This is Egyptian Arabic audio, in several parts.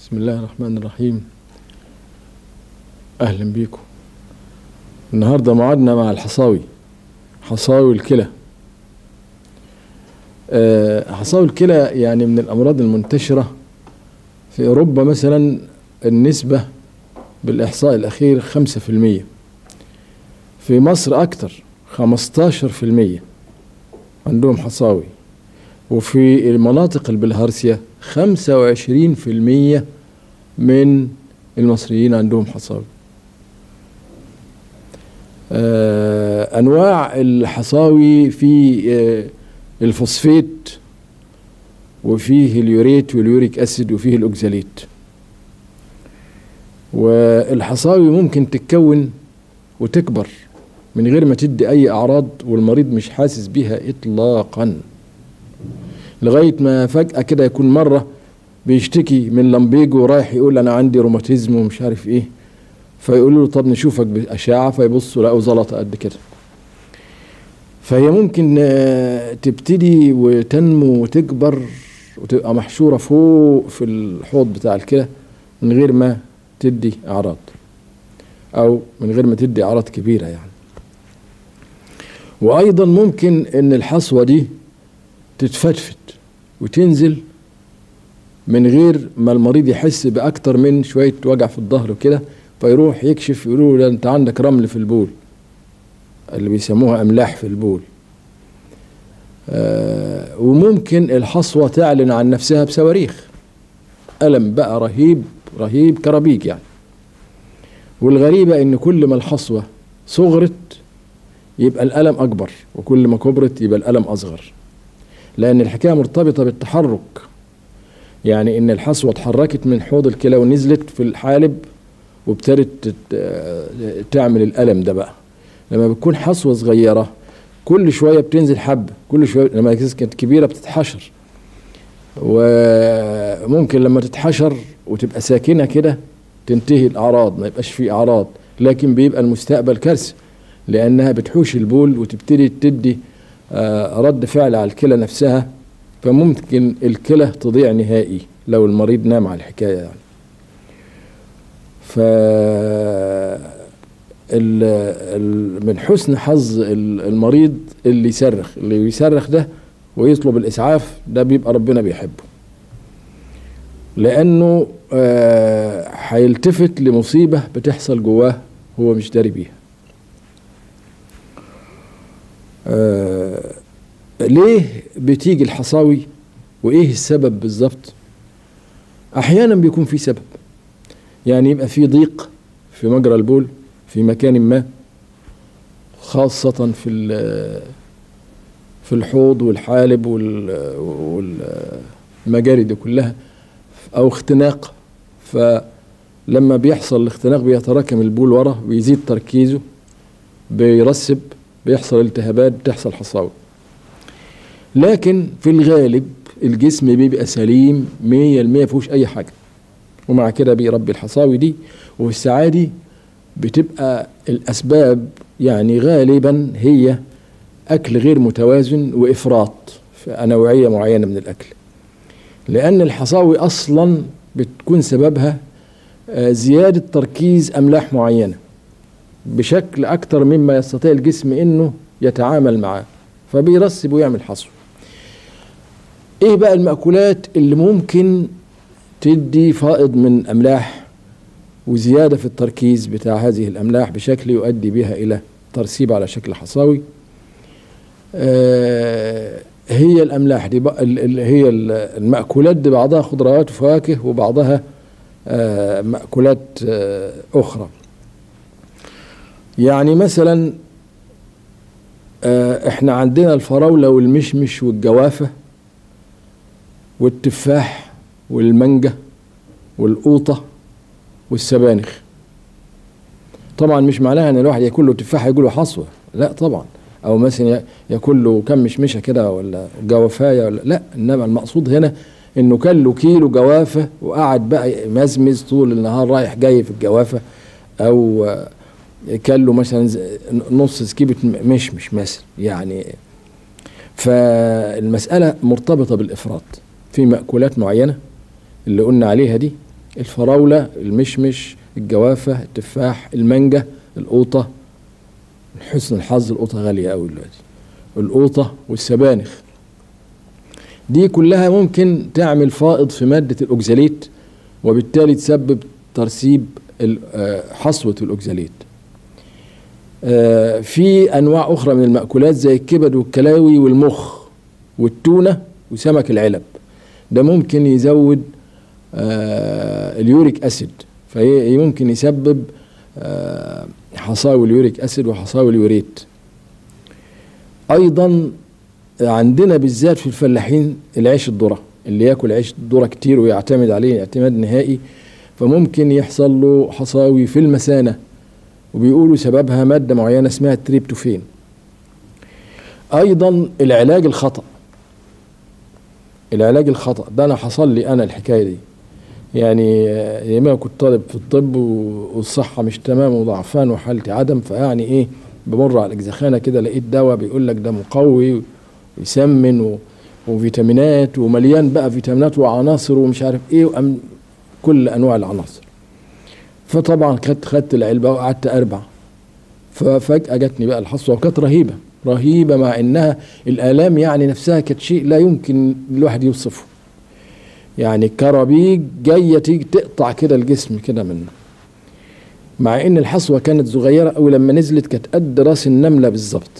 بسم الله الرحمن الرحيم أهلا بيكم النهاردة موعدنا مع الحصاوي حصاوي الكلى آه، حصاوي الكلى يعني من الأمراض المنتشرة في أوروبا مثلا النسبة بالإحصاء الأخير خمسة في المية في مصر أكتر خمستاشر في المية عندهم حصاوي وفي المناطق البلهارسيا خمسة وعشرين في المية من المصريين عندهم حصاوي آه أنواع الحصاوي في آه الفوسفيت وفيه اليوريت واليوريك أسيد وفيه الأوكزاليت والحصاوي ممكن تتكون وتكبر من غير ما تدي أي أعراض والمريض مش حاسس بيها إطلاقا لغاية ما فجأة كده يكون مرة بيشتكي من لمبيجو ورايح يقول أنا عندي روماتيزم ومش عارف إيه فيقولوا له طب نشوفك بأشعة فيبصوا لقوا زلطة قد كده فهي ممكن تبتدي وتنمو وتكبر وتبقى محشورة فوق في الحوض بتاع الكلى من غير ما تدي أعراض أو من غير ما تدي أعراض كبيرة يعني وأيضا ممكن إن الحصوة دي تتفتفت وتنزل من غير ما المريض يحس بأكتر من شوية وجع في الظهر وكده فيروح يكشف يقولوا له أنت عندك رمل في البول اللي بيسموها أملاح في البول آه وممكن الحصوة تعلن عن نفسها بصواريخ ألم بقى رهيب رهيب كربيج يعني والغريبة إن كل ما الحصوة صغرت يبقى الألم أكبر وكل ما كبرت يبقى الألم أصغر لأن الحكاية مرتبطة بالتحرك يعني إن الحصوة اتحركت من حوض الكلى ونزلت في الحالب وابتدت تعمل الألم ده بقى لما بتكون حصوة صغيرة كل شوية بتنزل حبة كل شوية لما كانت كبيرة بتتحشر وممكن لما تتحشر وتبقى ساكنة كده تنتهي الأعراض ما يبقاش في أعراض لكن بيبقى المستقبل كارثة لأنها بتحوش البول وتبتدي تدي رد فعل على الكلى نفسها فممكن الكلى تضيع نهائي لو المريض نام على الحكاية يعني ف من حسن حظ المريض اللي يصرخ اللي يصرخ ده ويطلب الاسعاف ده بيبقى ربنا بيحبه لانه هيلتفت لمصيبه بتحصل جواه هو مش داري بيها ليه بتيجي الحصاوي وايه السبب بالظبط احيانا بيكون في سبب يعني يبقى في ضيق في مجرى البول في مكان ما خاصة في في الحوض والحالب والمجاري دي كلها أو اختناق فلما بيحصل الاختناق بيتراكم البول ورا ويزيد تركيزه بيرسب بيحصل التهابات بتحصل حصاوي لكن في الغالب الجسم بيبقى سليم مية المية فيهوش أي حاجة ومع كده بيربي الحصاوي دي وفي الساعة دي بتبقى الأسباب يعني غالبا هي أكل غير متوازن وإفراط في نوعية معينة من الأكل لأن الحصاوي أصلا بتكون سببها زيادة تركيز أملاح معينة بشكل أكثر مما يستطيع الجسم إنه يتعامل معاه فبيرسب ويعمل حصو إيه بقى المأكولات اللي ممكن تدي فائض من أملاح وزيادة في التركيز بتاع هذه الأملاح بشكل يؤدي بها إلى ترسيب على شكل حصاوي آه هي الأملاح دي اللي هي المأكولات دي بعضها خضروات وفواكه وبعضها آه مأكولات آه أخرى يعني مثلا احنا عندنا الفراولة والمشمش والجوافة والتفاح والمانجا والقوطة والسبانخ طبعا مش معناها ان الواحد ياكل له تفاح ياكل له حصوه لا طبعا او مثلا ياكل له كم مشمشه كده ولا جوافايه ولا لا انما المقصود هنا انه كل له كيلو جوافه وقعد بقى يمزمز طول النهار رايح جاي في الجوافه او كل له مثلا نص سكيبه مشمش مثلا يعني فالمساله مرتبطه بالافراط في مأكولات معينه اللي قلنا عليها دي الفراولة المشمش الجوافة التفاح المانجا القوطة من حسن الحظ القوطة غالية أوي دلوقتي القوطة والسبانخ دي كلها ممكن تعمل فائض في مادة الأوكزاليت وبالتالي تسبب ترسيب ال- آه، حصوة الأوكزاليت آه، في أنواع أخرى من المأكولات زي الكبد والكلاوي والمخ والتونة وسمك العلب ده ممكن يزود آه، اليوريك أسيد فممكن يسبب آه، حصاوي اليوريك أسيد وحصاوي اليوريت أيضا عندنا بالذات في الفلاحين العيش الذرة اللي ياكل عيش ذرة كتير ويعتمد عليه اعتماد نهائي فممكن يحصل له حصاوي في المثانة وبيقولوا سببها مادة معينة اسمها التريبتوفين أيضا العلاج الخطأ العلاج الخطأ ده أنا حصل لي أنا الحكاية دي يعني آه، ياما كنت طالب في الطب و- والصحة مش تمام وضعفان وحالتي عدم فيعني إيه بمر على الأجزخانة كده لقيت دواء بيقول لك ده مقوي ويسمن و... وفيتامينات ومليان بقى فيتامينات وعناصر ومش عارف ايه وأم كل انواع العناصر فطبعا خدت خدت العلبه وقعدت اربع ففجاه جاتني بقى الحصوه وكانت رهيبه رهيبه مع انها الالام يعني نفسها كانت شيء لا يمكن الواحد يوصفه يعني كرابيج جايه تيجي تقطع كده الجسم كده منه مع ان الحصوه كانت صغيره قوي لما نزلت كانت قد راس النمله بالظبط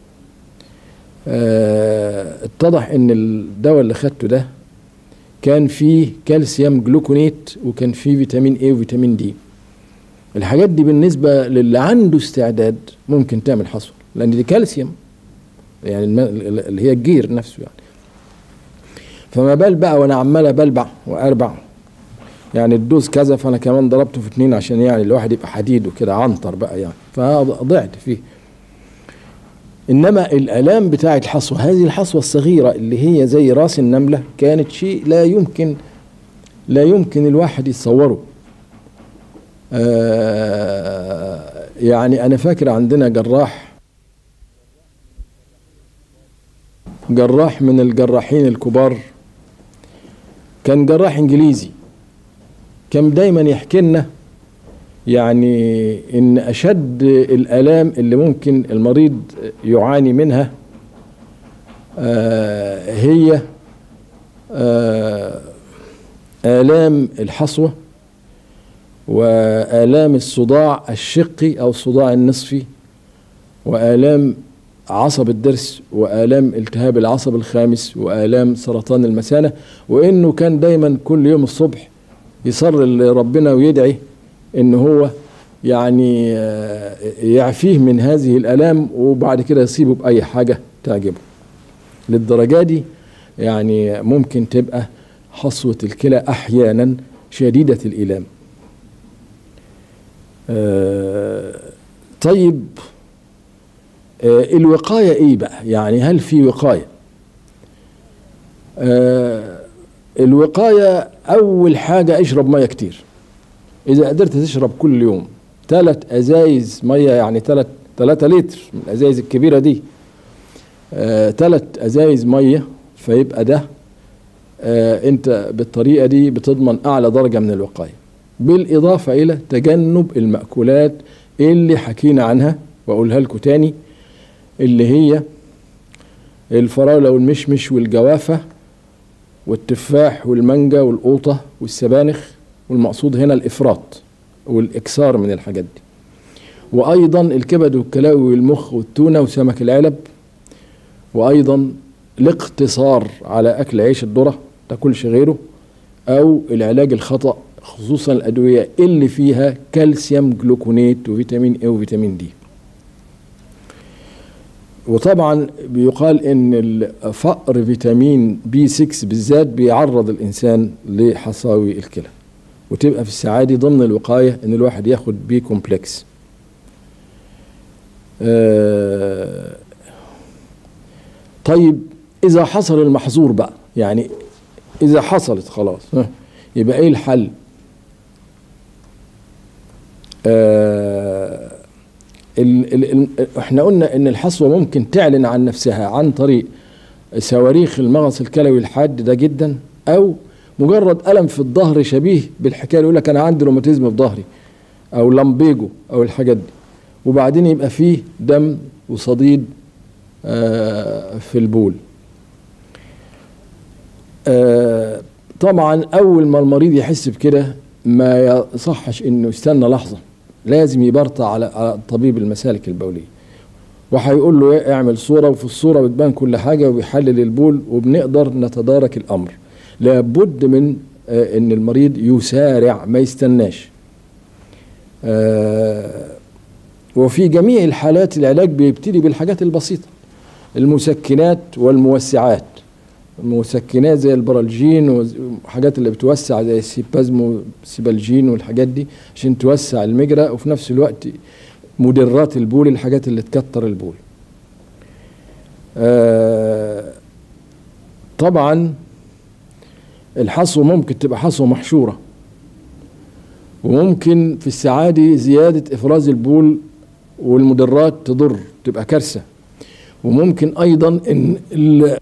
آه، اتضح ان الدواء اللي خدته ده كان فيه كالسيوم جلوكونيت وكان فيه فيتامين اي وفيتامين دي الحاجات دي بالنسبه للي عنده استعداد ممكن تعمل حصوه لان دي كالسيوم يعني الم- اللي هي الجير نفسه يعني فما بال بقى وانا عمال ابلبع واربع يعني الدوز كذا فانا كمان ضربته في اتنين عشان يعني الواحد يبقى حديد وكده عنتر بقى يعني فضعت فيه انما الالام بتاعه الحصوه هذه الحصوه الصغيره اللي هي زي راس النمله كانت شيء لا يمكن لا يمكن الواحد يتصوره آه يعني انا فاكر عندنا جراح جراح من الجراحين الكبار كان جراح انجليزي كان دايما يحكي لنا يعني ان اشد الالام اللي ممكن المريض يعاني منها آه هي آه الام الحصوه والام الصداع الشقي او الصداع النصفي والام عصب الضرس والام التهاب العصب الخامس والام سرطان المثانه وانه كان دايما كل يوم الصبح يصر لربنا ويدعي ان هو يعني آه، يعفيه من هذه الالام وبعد كده يصيبه باي حاجه تعجبه للدرجه دي يعني ممكن تبقى حصوه الكلى احيانا شديده الالام آه، طيب آه، الوقايه ايه بقى يعني هل في وقايه آه، الوقايه اول حاجه اشرب ميه كتير اذا قدرت تشرب كل يوم ثلاث ازايز ميه يعني ثلاث ثلاثة لتر من الازايز الكبيره دي ثلاث ازايز ميه فيبقى ده آه انت بالطريقه دي بتضمن اعلى درجه من الوقايه بالاضافه الى تجنب الماكولات اللي حكينا عنها واقولها لكم تاني اللي هي الفراوله والمشمش والجوافه والتفاح والمانجا والقوطه والسبانخ والمقصود هنا الافراط والاكثار من الحاجات دي وايضا الكبد والكلاوي والمخ والتونه وسمك العلب وايضا الاقتصار على اكل عيش الذره تاكلش غيره او العلاج الخطا خصوصا الادويه اللي فيها كالسيوم جلوكونيت وفيتامين اي وفيتامين دي وطبعا بيقال ان فقر فيتامين بي 6 بالذات بيعرض الانسان لحصاوي الكلى وتبقى في الساعة دي ضمن الوقاية ان الواحد ياخد بي كومبلكس آه طيب اذا حصل المحظور بقى يعني اذا حصلت خلاص ها، يبقى ايه الحل آه ال ال ال احنا قلنا ان الحصوه ممكن تعلن عن نفسها عن طريق صواريخ المغص الكلوي الحاد ده جدا او مجرد الم في الظهر شبيه بالحكايه يقول لك انا عندي روماتيزم في ظهري او لامبيجو او الحاجات دي وبعدين يبقى فيه دم وصديد آه، في البول آه، طبعا اول ما المريض يحس بكده ما يصحش انه يستنى لحظه لازم يبرطع على على طبيب المسالك البوليه وهيقول له إيه؟ اعمل صوره وفي الصوره بتبان كل حاجه وبيحلل البول وبنقدر نتدارك الامر لابد من آه، ان المريض يسارع ما يستناش آه، وفي جميع الحالات العلاج بيبتدي بالحاجات البسيطه المسكنات والموسعات المسكنات زي البرالجين وحاجات اللي بتوسع زي السيبازمو سيبالجين والحاجات دي عشان توسع المجرى وفي نفس الوقت مدرات البول الحاجات اللي تكتر البول آه طبعا الحصوة ممكن تبقى حصوة محشورة وممكن في السعادة زيادة إفراز البول والمدرات تضر تبقى كارثة وممكن أيضا إن ال-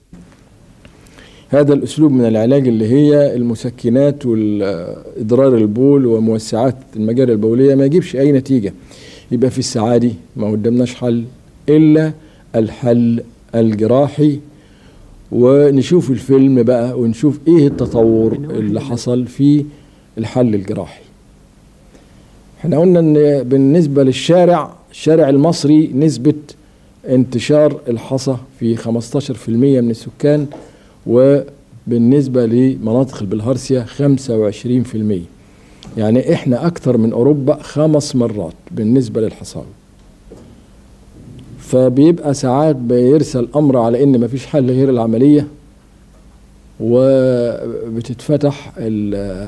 هذا الأسلوب من العلاج اللي هي المسكنات والإضرار البول وموسعات المجاري البولية ما يجيبش أي نتيجة يبقى في السعادة ما قدامناش حل إلا الحل الجراحي ونشوف الفيلم بقى ونشوف ايه التطور اللي حصل في الحل الجراحي احنا قلنا ان بالنسبة للشارع الشارع المصري نسبة انتشار الحصى في 15% من السكان وبالنسبة لمناطق البلهارسيا 25% يعني احنا اكثر من اوروبا خمس مرات بالنسبة للحصاوي فبيبقى ساعات بيرسل امر على ان مفيش حل غير العمليه وبتتفتح ال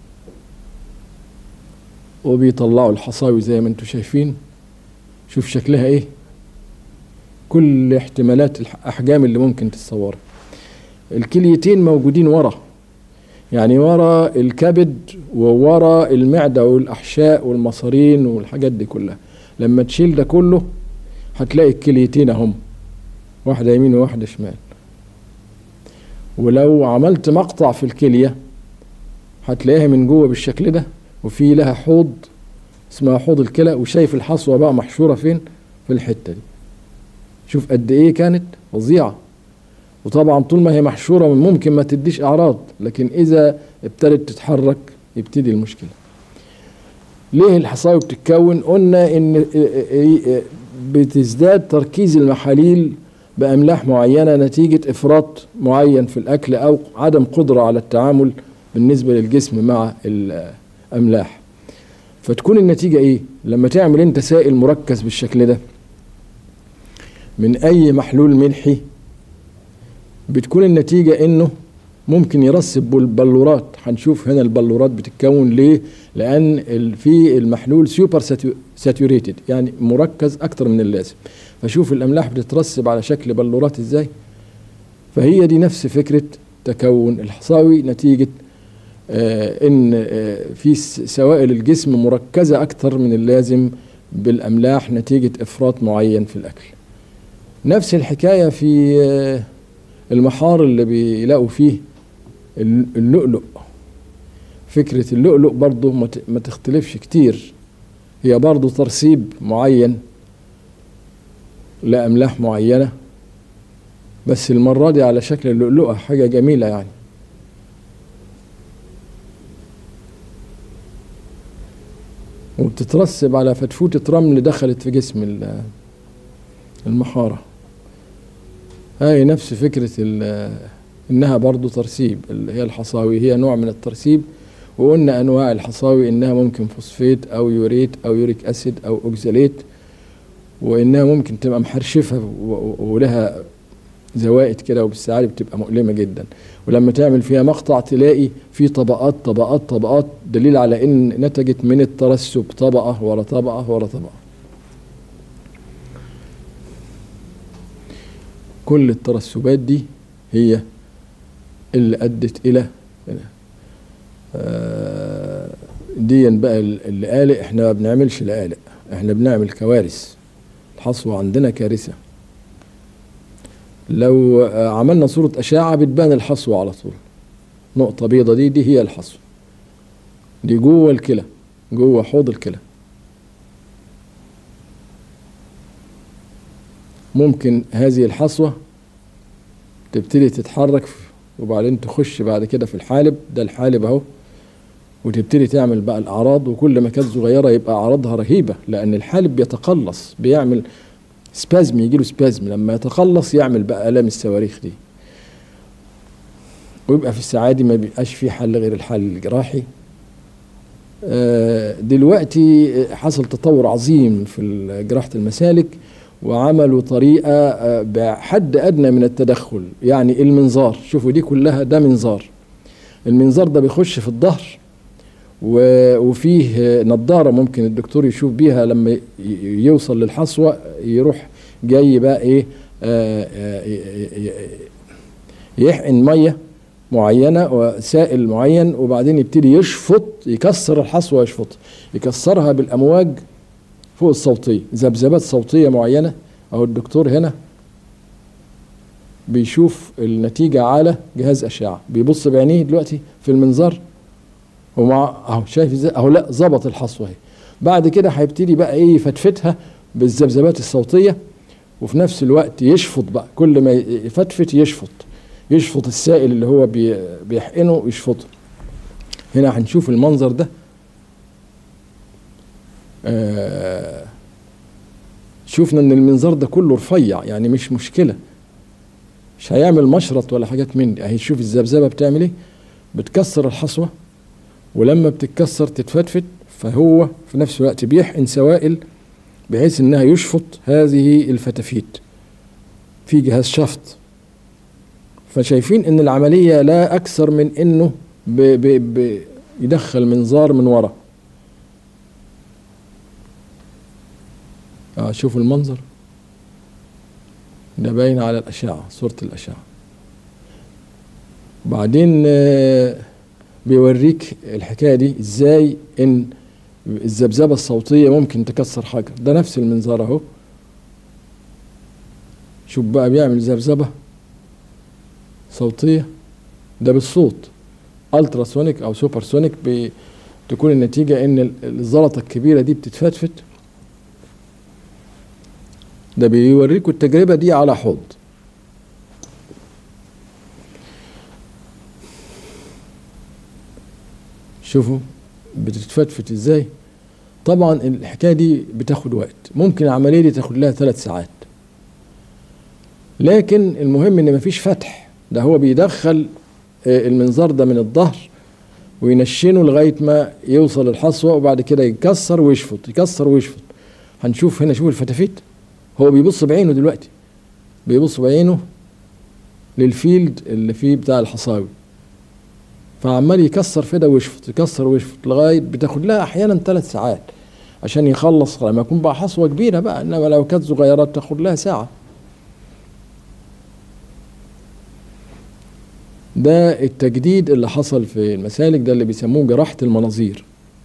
وبيطلعوا الحصاوي زي ما انتم شايفين شوف شكلها ايه كل احتمالات الاحجام اللي ممكن تتصورها الكليتين موجودين ورا يعني ورا الكبد وورا المعده والاحشاء والمصارين والحاجات دي كلها لما تشيل ده كله هتلاقي الكليتين اهم واحده يمين وواحده شمال ولو عملت مقطع في الكليه هتلاقيها من جوه بالشكل ده وفي لها حوض اسمها حوض الكلى وشايف الحصوه بقى محشوره فين في الحته دي شوف قد ايه كانت فظيعه وطبعا طول ما هي محشوره ممكن ما تديش اعراض لكن اذا ابتدت تتحرك يبتدي المشكله ليه الحصاوي بتتكون قلنا ان بتزداد تركيز المحاليل بأملاح معينة نتيجة إفراط معين في الأكل أو عدم قدرة على التعامل بالنسبة للجسم مع الأملاح فتكون النتيجة إيه؟ لما تعمل أنت سائل مركز بالشكل ده من أي محلول ملحي بتكون النتيجة إنه ممكن يرسب بالبلورات هنشوف هنا البلورات بتتكون ليه لان في المحلول سوبر ساتوريتد يعني مركز اكتر من اللازم فشوف الاملاح بتترسب على شكل بلورات ازاي فهي دي نفس فكره تكون الحصاوي نتيجه آه ان آه في سوائل الجسم مركزه اكتر من اللازم بالاملاح نتيجه افراط معين في الاكل نفس الحكايه في آه المحار اللي بيلاقوا فيه اللؤلؤ فكرة اللؤلؤ برضه ما تختلفش كتير هي برضه ترسيب معين لأملاح معينة بس المرة دي على شكل اللؤلؤة حاجة جميلة يعني وبتترسب على فتفوتة رمل دخلت في جسم المحارة هاي نفس فكرة انها برضو ترسيب اللي هي الحصاوي هي نوع من الترسيب وقلنا انواع الحصاوي انها ممكن فوسفيت او يوريت او يوريك اسيد او اوكزاليت وانها ممكن تبقى محرشفه ولها زوائد كده وبالسعادة بتبقى مؤلمه جدا ولما تعمل فيها مقطع تلاقي في طبقات طبقات طبقات دليل على ان نتجت من الترسب طبقه ورا طبقه ورا طبقه كل الترسبات دي هي اللي ادت الى آه ديا بقى اللي قالق احنا ما بنعملش لقالق احنا بنعمل كوارث الحصوة عندنا كارثة لو عملنا صورة أشعة بتبان الحصوة على طول نقطة بيضة دي دي هي الحصوة دي جوه الكلى جوه حوض الكلى ممكن هذه الحصوة تبتدي تتحرك وبعدين تخش بعد كده في الحالب ده الحالب اهو وتبتدي تعمل بقى الاعراض وكل ما كانت صغيره يبقى اعراضها رهيبه لان الحالب بيتقلص بيعمل سبازم يجيله سبازم لما يتقلص يعمل بقى الام الصواريخ دي ويبقى في الساعه دي ما بيبقاش في حل غير الحل الجراحي آه، دلوقتي حصل تطور عظيم في جراحه المسالك وعملوا طريقه آه، بحد ادنى من التدخل يعني المنظار شوفوا دي كلها ده منظار المنظار ده بيخش في الظهر و- وفيه نظاره ممكن الدكتور يشوف بيها لما ي- يوصل للحصوه يروح جاي بقى ايه آه، آه، ي- ي- يحقن ميه معينه وسائل معين وبعدين يبتدي يشفط يكسر الحصوه يشفط يكسرها بالامواج فوق الصوتيه ذبذبات صوتيه معينه اهو الدكتور هنا بيشوف النتيجه على جهاز اشعه بيبص بعينيه دلوقتي في المنظار ومع اهو شايف ازاي اهو لا ظبط الحصوه اهي بعد كده هيبتدي بقى ايه يفتفتها بالذبذبات الصوتيه وفي نفس الوقت يشفط بقى كل ما يفتفت يشفط يشفط السائل اللي هو بي- بيحقنه يشفطه هنا هنشوف المنظر ده آه شفنا ان المنظار ده كله رفيع يعني مش مشكله مش هيعمل مشرط ولا حاجات من دي اهي شوف الذبذبه بتعمل ايه بتكسر الحصوه ولما بتتكسر تتفتفت فهو في نفس الوقت بيحقن سوائل بحيث انها يشفط هذه الفتافيت في جهاز شفط فشايفين ان العمليه لا اكثر من انه ب ب ب يدخل منظار من ورا اه شوفوا المنظر ده باين على الاشعه صوره الاشعه بعدين آه بيوريك الحكايه دي ازاي ان الذبذبه الصوتيه ممكن تكسر حجر ده نفس المنظار اهو شوف بقى بيعمل ذبذبه صوتيه ده بالصوت الترا سونيك او سوبر سونيك بتكون النتيجه ان الزلطه الكبيره دي بتتفتفت ده بيوريكوا التجربه دي على حوض شوفوا بتتفتفت ازاي طبعا الحكايه دي بتاخد وقت ممكن العمليه دي تاخد لها ثلاث ساعات لكن المهم ان مفيش فتح ده هو بيدخل آه، المنظار ده من الظهر وينشنه لغايه ما يوصل الحصوه وبعد كده يكسر ويشفط يكسر ويشفط هنشوف هنا شوف الفتافيت هو بيبص بعينه دلوقتي بيبص بعينه للفيلد اللي فيه بتاع الحصاوي فعمال يكسر في ده ويشفط يكسر ويشفط لغايه بتاخد لها احيانا ثلاث ساعات عشان يخلص لما يكون بقى حصوه كبيره بقى انما لو كانت صغيره تاخد لها ساعه ده التجديد اللي حصل في المسالك ده اللي بيسموه جراحه المناظير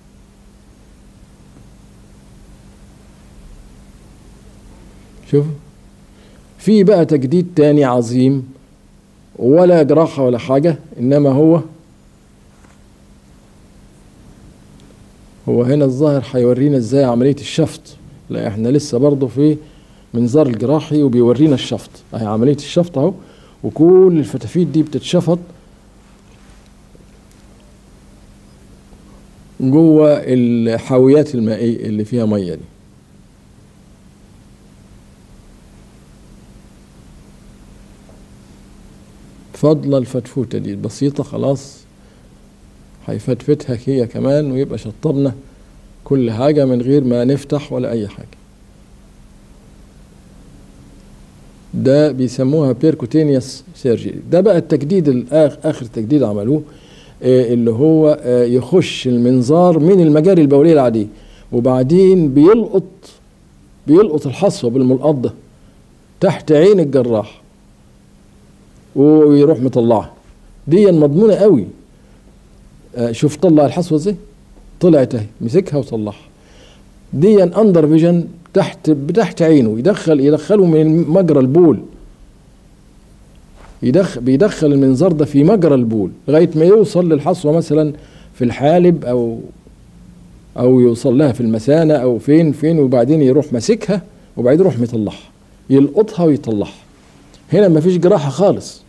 شوف في بقى تجديد تاني عظيم ولا جراحة ولا حاجة إنما هو هو هنا الظاهر هيورينا ازاي عملية الشفط لا احنا لسه برضه في منظار الجراحي وبيورينا الشفط اهي عملية الشفط اهو وكل الفتافيت دي بتتشفط جوه الحاويات المائية اللي فيها مية دي فضل الفتفوتة دي البسيطة خلاص هيفتفتها هي كمان ويبقى شطبنا كل حاجة من غير ما نفتح ولا أي حاجة ده بيسموها بيركوتينيوس سيرجري ده بقى التجديد الآخر آخر تجديد عملوه آه اللي هو آه يخش المنظار من المجاري البولية العادية وبعدين بيلقط بيلقط الحصوة بالملقط ده تحت عين الجراح ويروح مطلعها دي مضمونة قوي آه شوف طلع الحصوة ازاي طلعت اهي مسكها وطلعها دي اندر فيجن تحت تحت عينه يدخل يدخله من مجرى البول يدخل بيدخل المنظار ده في مجرى البول لغايه ما يوصل للحصوه مثلا في الحالب او او يوصل لها في المثانه او فين فين وبعدين يروح ماسكها وبعدين يروح مطلعها يلقطها ويطلعها هنا مفيش جراحه خالص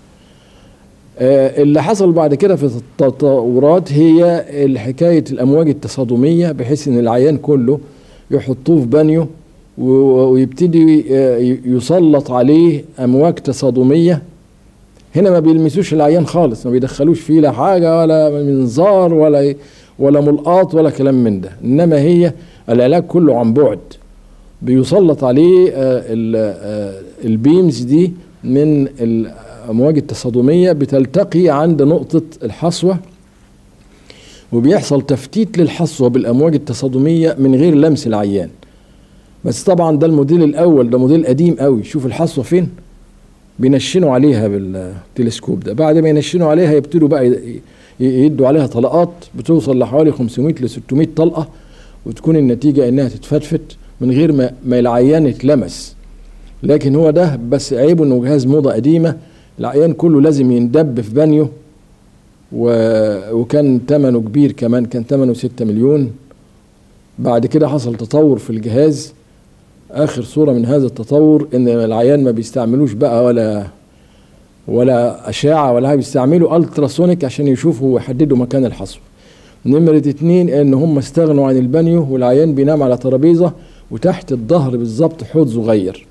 آه، اللي حصل بعد كده في التطورات هي حكايه الامواج التصادميه بحيث ان العيان كله يحطوه في بانيو و- ويبتدي آه، يسلط عليه امواج تصادميه هنا ما بيلمسوش العيان خالص ما بيدخلوش فيه لا حاجه ولا منظار ولا ولا ملقاط ولا كلام من ده انما هي العلاج كله عن بعد بيسلط عليه آه، ال- آه، البيمز دي من الامواج التصادميه بتلتقي عند نقطه الحصوه وبيحصل تفتيت للحصوه بالامواج التصادميه من غير لمس العيان بس طبعا ده الموديل الاول ده موديل قديم قوي شوف الحصوه فين بينشنوا عليها بالتلسكوب ده بعد ما ينشنوا عليها يبتدوا بقى ي- ي- يدوا عليها طلقات بتوصل لحوالي 500 ل 600 طلقه وتكون النتيجه انها تتفتفت من غير ما ما العيان يتلمس لكن هو ده بس عيبه انه جهاز موضه قديمه العيان كله لازم يندب في بانيو و... وكان ثمنه كبير كمان كان ثمنه 6 مليون بعد كده حصل تطور في الجهاز اخر صوره من هذا التطور ان العيان ما بيستعملوش بقى ولا ولا اشعه ولا حاجه بيستعملوا التراسونيك عشان يشوفوا ويحددوا مكان الحصوه نمرة اتنين ان هم استغنوا عن البانيو والعيان بينام على ترابيزه وتحت الظهر بالظبط حوض صغير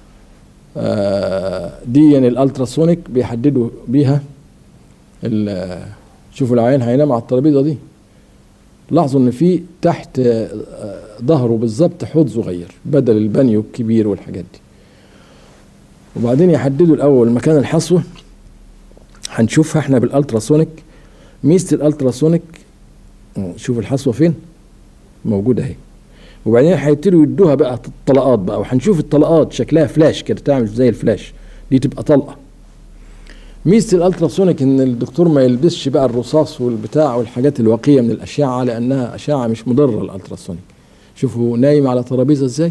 آه، دي يعني الالتراسونيك بيحددوا بيها ال- شوفوا العيان هينام على الترابيزه دي لاحظوا ان في تحت آه، آه، ظهره بالظبط حوض صغير بدل البانيو الكبير والحاجات دي وبعدين يحددوا الاول مكان الحصوه هنشوفها احنا بالالتراسونيك ميزه الالتراسونيك آه، شوف الحصوه فين موجوده اهي وبعدين هيبتدوا يدوها بقى طلقات بقى وهنشوف الطلقات شكلها فلاش كده تعمل زي الفلاش دي تبقى طلقه ميزه الالتراسونيك ان الدكتور ما يلبسش بقى الرصاص والبتاع والحاجات الواقيه من الاشعه لانها اشعه مش مضره الالتراسونيك شوفوا نايم على ترابيزه ازاي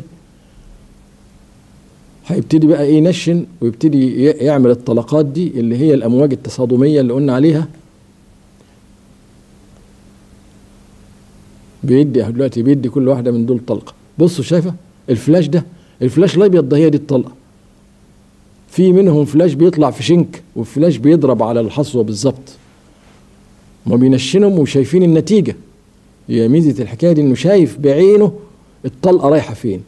هيبتدي بقى ايه ينشن ويبتدي ي- يعمل الطلقات دي اللي هي الامواج التصادميه اللي قلنا عليها بيدي أهو دلوقتي بيدي كل واحده من دول طلقه بصوا شايفه الفلاش ده الفلاش الابيض ده هي دي الطلقه في منهم فلاش بيطلع في شنك وفلاش بيضرب على الحصوه بالظبط ما بينشنهم وشايفين النتيجه هي ميزه الحكايه دي انه شايف بعينه الطلقه رايحه فين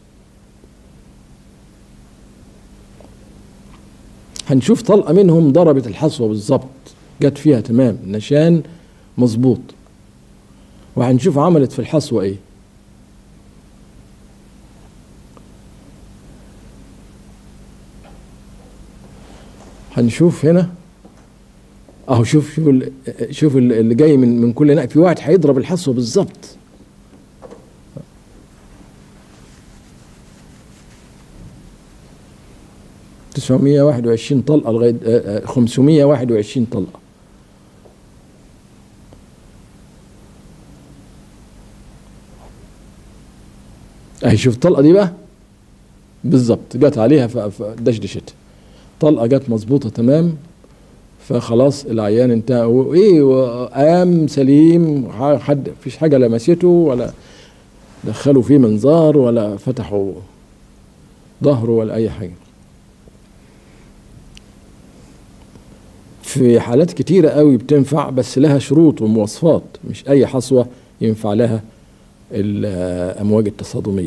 هنشوف طلقه منهم ضربت الحصوه بالظبط جت فيها تمام نشان مظبوط وهنشوف عملت في الحصوه ايه هنشوف هنا اهو شوف شوف ال- شوف ال- اللي جاي من من كل ناحيه في واحد هيضرب الحصوه بالظبط تسعمية واحد وعشرين طلقة لغاية خمسمية واحد وعشرين طلقة اهي شوف الطلقة دي بقى بالظبط جت عليها ف- فدشدشت طلقة جت مظبوطة تمام فخلاص العيان انتهى وايه وقام سليم ح- حد فيش حاجه لمسته ولا دخلوا فيه منظار ولا فتحوا ظهره ولا اي حاجه في حالات كتيرة قوي بتنفع بس لها شروط ومواصفات مش أي حصوة ينفع لها الأمواج التصادمية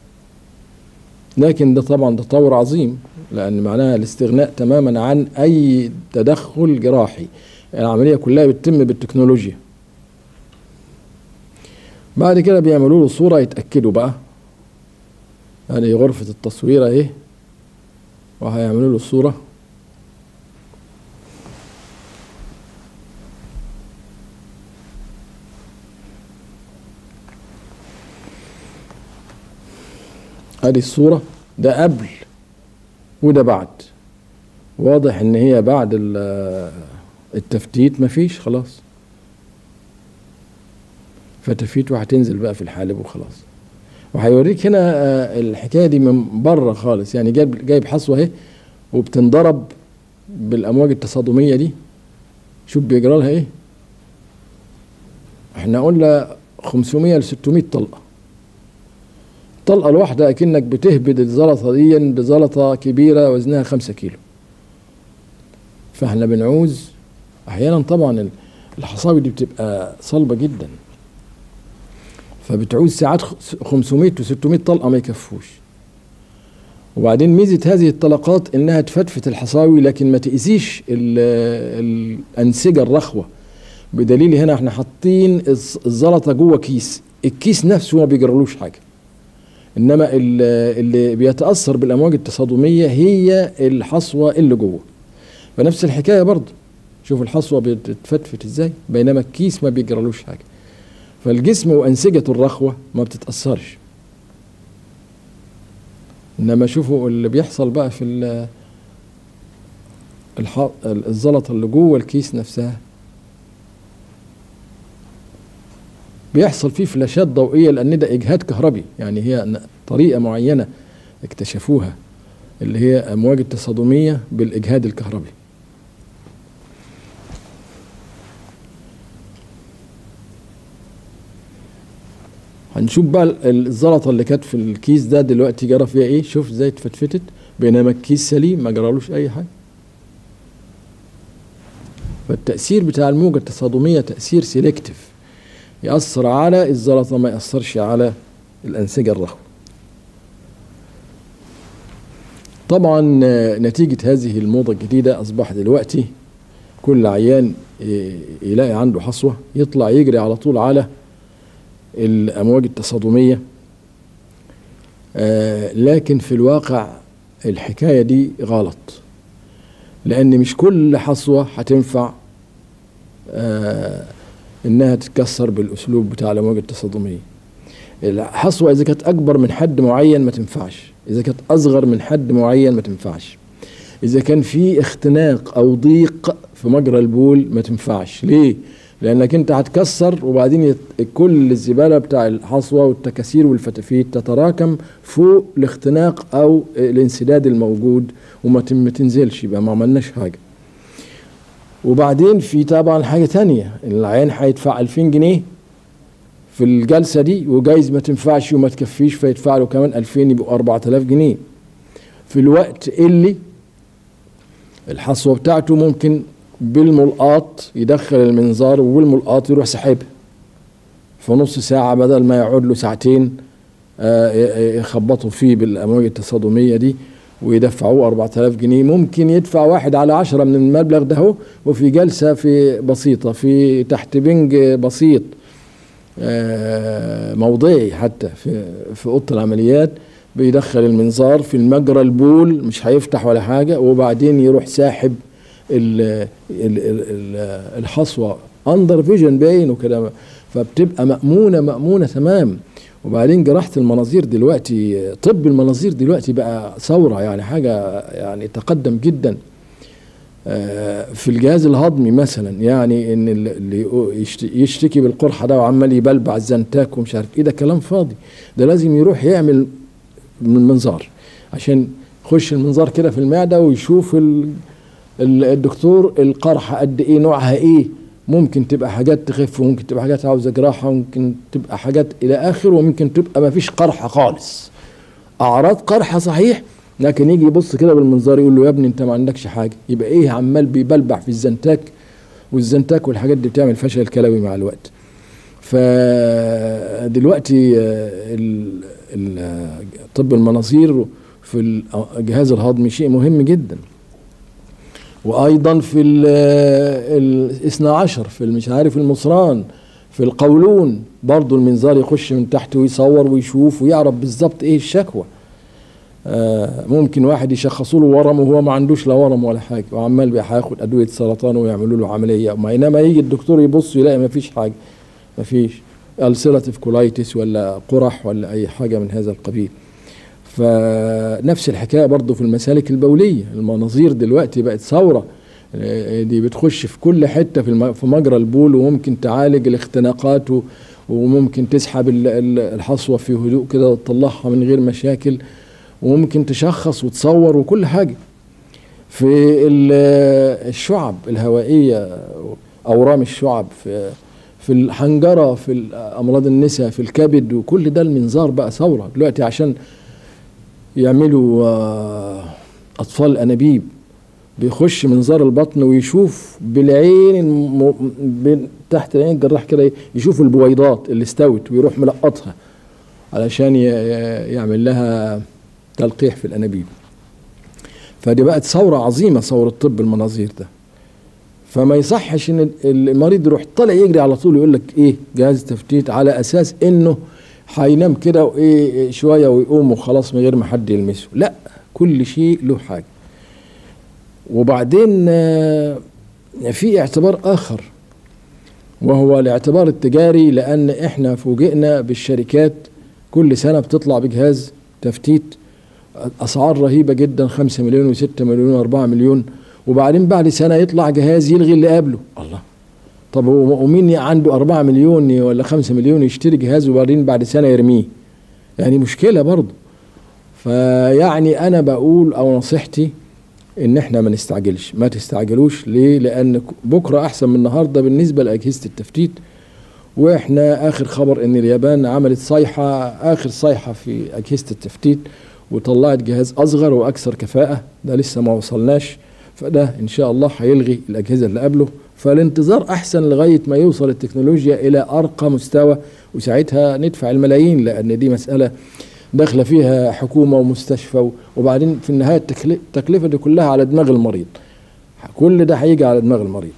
لكن ده طبعا تطور عظيم لأن معناها الاستغناء تماما عن أي تدخل جراحي العملية كلها بتتم بالتكنولوجيا بعد كده بيعملوا له صورة يتأكدوا بقى يعني غرفة التصوير اهي وهيعملوا له الصورة ادي الصورة ده قبل وده بعد واضح ان هي بعد ال- التفتيت مفيش خلاص فتفيت وهتنزل بقى في الحالب وخلاص وهيوريك هنا آه، الحكايه دي من بره خالص يعني جايب جايب حصوه اهي وبتنضرب بالامواج التصادميه دي شوف بيجرى لها ايه احنا قلنا 500 ل 600 طلقه الطلقه الواحده اكنك بتهبد الزلطه دي بزلطه كبيره وزنها 5 كيلو فاحنا بنعوز احيانا طبعا الحصاوي دي بتبقى صلبه جدا فبتعوز ساعات 500 و 600 طلقه ما يكفوش وبعدين ميزه هذه الطلقات انها تفتفت الحصاوي لكن ما تاذيش الانسجه الرخوه بدليل هنا احنا حاطين الزلطه جوه كيس الكيس نفسه ما بيجرلوش حاجه انما اللي بيتاثر بالامواج التصادميه هي الحصوه اللي جوه فنفس الحكايه برضه شوف الحصوه بتتفتفت ازاي بينما الكيس ما بيجرلوش حاجه فالجسم وانسجه الرخوه ما بتتاثرش انما شوفوا اللي بيحصل بقى في الزلطه اللي جوه الكيس نفسها بيحصل فيه فلاشات ضوئيه لان ده اجهاد كهربي يعني هي طريقه معينه اكتشفوها اللي هي امواج التصادميه بالاجهاد الكهربي هنشوف بقى الزلطه اللي كانت في الكيس ده دلوقتي جرى فيها ايه شوف ازاي اتفتفتت بينما الكيس سليم ما جرالوش اي حاجه فالتاثير بتاع الموجه التصادميه تاثير سيلكتيف ياثر على الزلطه ما ياثرش على الانسجه الرخوه طبعا نتيجه هذه الموضه الجديده اصبح دلوقتي كل عيان يلاقي عنده حصوه يطلع يجري على طول على الامواج التصادميه آه لكن في الواقع الحكايه دي غلط لان مش كل حصوه هتنفع آه انها تتكسر بالاسلوب بتاع الامواج التصادميه الحصوه اذا كانت اكبر من حد معين ما تنفعش اذا كانت اصغر من حد معين ما تنفعش اذا كان في اختناق او ضيق في مجرى البول ما تنفعش ليه لانك انت هتكسر وبعدين كل الزباله بتاع الحصوه والتكاسير والفتافيت تتراكم فوق الاختناق او الانسداد الموجود وما تنزلش يبقى ما عملناش حاجه وبعدين في طبعا حاجه تانية العين هيدفع 2000 جنيه في الجلسه دي وجايز ما تنفعش وما تكفيش فيدفع له كمان 2000 يبقوا 4000 جنيه في الوقت اللي الحصوه بتاعته ممكن بالملقاط يدخل المنظار والملقاط يروح سحبها في نص ساعة بدل ما يقعد له ساعتين يخبطوا فيه بالأمواج التصادمية دي ويدفعوه 4000 جنيه ممكن يدفع واحد على عشرة من المبلغ ده هو وفي جلسة في بسيطة في تحت بنج بسيط موضعي حتى في في أوضة العمليات بيدخل المنظار في المجرى البول مش هيفتح ولا حاجة وبعدين يروح ساحب ال ال ال الحصوه اندر فيجن باين وكده فبتبقى مامونه مامونه تمام وبعدين جراحه المناظير دلوقتي طب المناظير دلوقتي بقى ثوره يعني حاجه يعني تقدم جدا في الجهاز الهضمي مثلا يعني ان اللي يشتكي بالقرحه ده وعمال يبلبع الزنتاك ومش عارف ايه ده كلام فاضي ده لازم يروح يعمل من منظار عشان يخش المنظار كده في المعده ويشوف الدكتور القرحة قد ايه نوعها ايه ممكن تبقى حاجات تخف وممكن تبقى حاجات عاوزة جراحة وممكن تبقى حاجات إلى آخر وممكن تبقى ما فيش قرحة خالص أعراض قرحة صحيح لكن يجي يبص كده بالمنظار يقول له يا ابني أنت ما عندكش حاجة يبقى إيه عمال بيبلبع في الزنتاك والزنتاك والحاجات دي بتعمل فشل كلوي مع الوقت فدلوقتي طب المناظير في الجهاز الهضمي شيء مهم جدا وايضا في الاثنى عشر في مش عارف المصران في القولون برضه المنظار يخش من تحت ويصور ويشوف ويعرف بالظبط ايه الشكوى آه ممكن واحد يشخصوا له ورم وهو ما عندوش لا ورم ولا حاجه وعمال هياخد ادويه سرطان ويعملوا له عمليه بينما يجي الدكتور يبص يلاقي ما فيش حاجه ما فيش السيراتيف كولايتس ولا قرح ولا اي حاجه من هذا القبيل فنفس الحكايه برضه في المسالك البوليه المناظير دلوقتي بقت ثوره دي بتخش في كل حته في في مجرى البول وممكن تعالج الاختناقات وممكن تسحب الحصوه في هدوء كده وتطلعها من غير مشاكل وممكن تشخص وتصور وكل حاجه في الشعب الهوائيه اورام الشعب في في الحنجره في امراض النساء في الكبد وكل ده المنظار بقى ثوره دلوقتي عشان يعملوا اطفال انابيب بيخش منظار البطن ويشوف بالعين الم... تحت العين الجراح كده يشوف البويضات اللي استوت ويروح ملقطها علشان ي... يعمل لها تلقيح في الانابيب فدي بقت ثوره عظيمه ثوره طب المناظير ده فما يصحش ان المريض يروح طالع يجري على طول يقول لك ايه جهاز تفتيت على اساس انه هينام كده وايه شويه ويقوم وخلاص من غير ما حد يلمسه لا كل شيء له حاجه وبعدين في اعتبار اخر وهو الاعتبار التجاري لان احنا فوجئنا بالشركات كل سنه بتطلع بجهاز تفتيت اسعار رهيبه جدا 5 مليون و6 مليون و4 مليون وبعدين بعد سنه يطلع جهاز يلغي اللي قبله الله طب ومين عنده 4 مليون ولا 5 مليون يشتري جهاز وبعدين بعد سنه يرميه يعني مشكله برضه فيعني انا بقول او نصيحتي ان احنا ما نستعجلش ما تستعجلوش ليه لان بكره احسن من النهارده بالنسبه لاجهزه التفتيت واحنا اخر خبر ان اليابان عملت صيحه اخر صيحه في اجهزه التفتيت وطلعت جهاز اصغر واكثر كفاءه ده لسه ما وصلناش فده ان شاء الله هيلغي الاجهزه اللي قبله فالانتظار احسن لغايه ما يوصل التكنولوجيا الى ارقى مستوى وساعتها ندفع الملايين لان دي مساله داخله فيها حكومه ومستشفى وبعدين في النهايه التكلفه دي كلها على دماغ المريض كل ده هيجي على دماغ المريض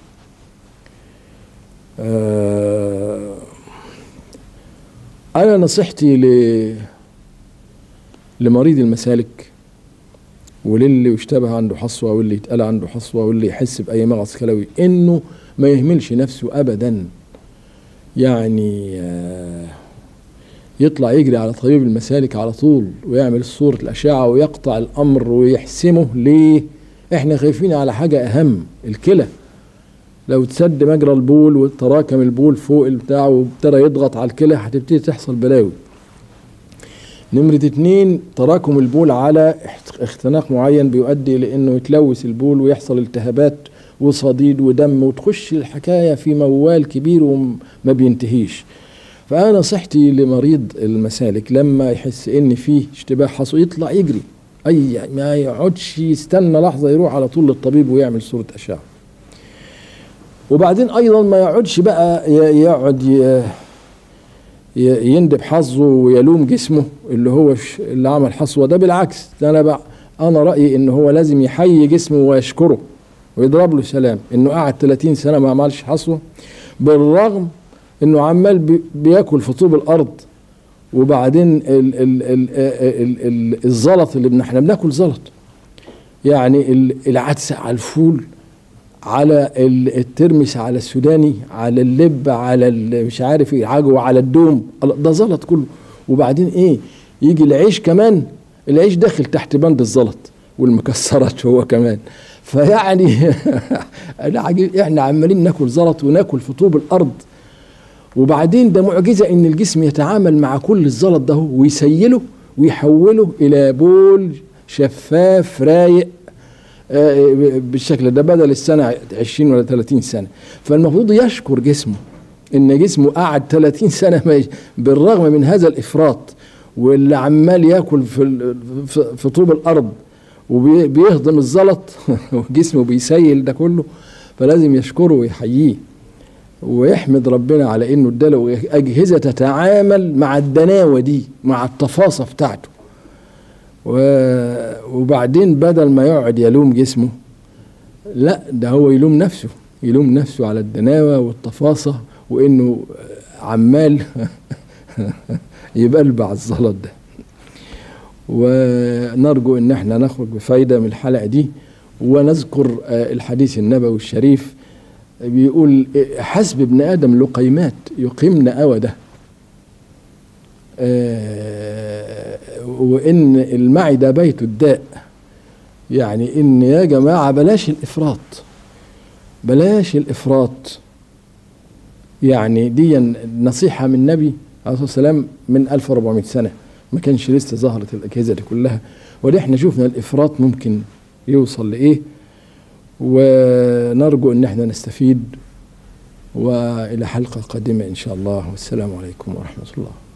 آه انا نصيحتي ل لمريض المسالك وللي يشتبه عنده حصوه واللي يتقال عنده حصوه واللي يحس باي مغص كلوي انه ما يهملش نفسه ابدا يعني آه يطلع يجري على طبيب المسالك على طول ويعمل صورة الأشعة ويقطع الأمر ويحسمه ليه؟ إحنا خايفين على حاجة أهم الكلى لو تسد مجرى البول وتراكم البول فوق البتاع وابتدى يضغط على الكلى هتبتدي تحصل بلاوي نمرة اتنين تراكم البول على اختناق معين بيؤدي لأنه يتلوث البول ويحصل التهابات وصديد ودم وتخش الحكاية في موال كبير وما بينتهيش فأنا نصيحتي لمريض المسالك لما يحس إن فيه اشتباه حصو يطلع يجري أي ما يقعدش يستنى لحظة يروح على طول للطبيب ويعمل صورة أشعة وبعدين أيضا ما يقعدش بقى يقعد يندب حظه ويلوم جسمه اللي هو اللي عمل حصوة ده بالعكس ده أنا بقى أنا رأيي إن هو لازم يحيي جسمه ويشكره ويضرب له سلام إنه قعد 30 سنة ما عملش حصوة بالرغم انه عمال بياكل في طوب الارض وبعدين ال ال ال ال ال الزلط اللي احنا بناكل زلط يعني العدس على الفول على الترمس على السوداني على اللب على مش عارف ايه عجوه على الدوم ده زلط كله وبعدين ايه يجي العيش كمان العيش داخل تحت بند الزلط والمكسرات هو كمان فيعني احنا عمالين ناكل زلط وناكل في طوب الارض وبعدين ده معجزة إن الجسم يتعامل مع كل الزلط ده ويسيله ويحوله إلى بول شفاف رايق بالشكل ده بدل السنة 20 ولا 30 سنة فالمفروض يشكر جسمه إن جسمه قعد 30 سنة بالرغم من هذا الإفراط واللي عمال ياكل في في طوب الأرض وبيهضم الزلط وجسمه بيسيل ده كله فلازم يشكره ويحييه ويحمد ربنا على انه اداله اجهزه تتعامل مع الدناوه دي مع التفاصه بتاعته وبعدين بدل ما يقعد يلوم جسمه لا ده هو يلوم نفسه يلوم نفسه على الدناوه والتفاصه وانه عمال يبلبع الزلط ده ونرجو ان احنا نخرج بفايده من الحلقه دي ونذكر الحديث النبوي الشريف بيقول حسب ابن ادم لقيمات يقيمن اوده آه وان المعده بيت الداء يعني ان يا جماعه بلاش الافراط بلاش الافراط يعني دي نصيحه من النبي عليه الصلاه والسلام من 1400 سنه ما كانش لسه ظهرت الاجهزه دي كلها ودي احنا شفنا الافراط ممكن يوصل لايه ونرجو ان احنا نستفيد والى حلقه قادمه ان شاء الله والسلام عليكم ورحمه الله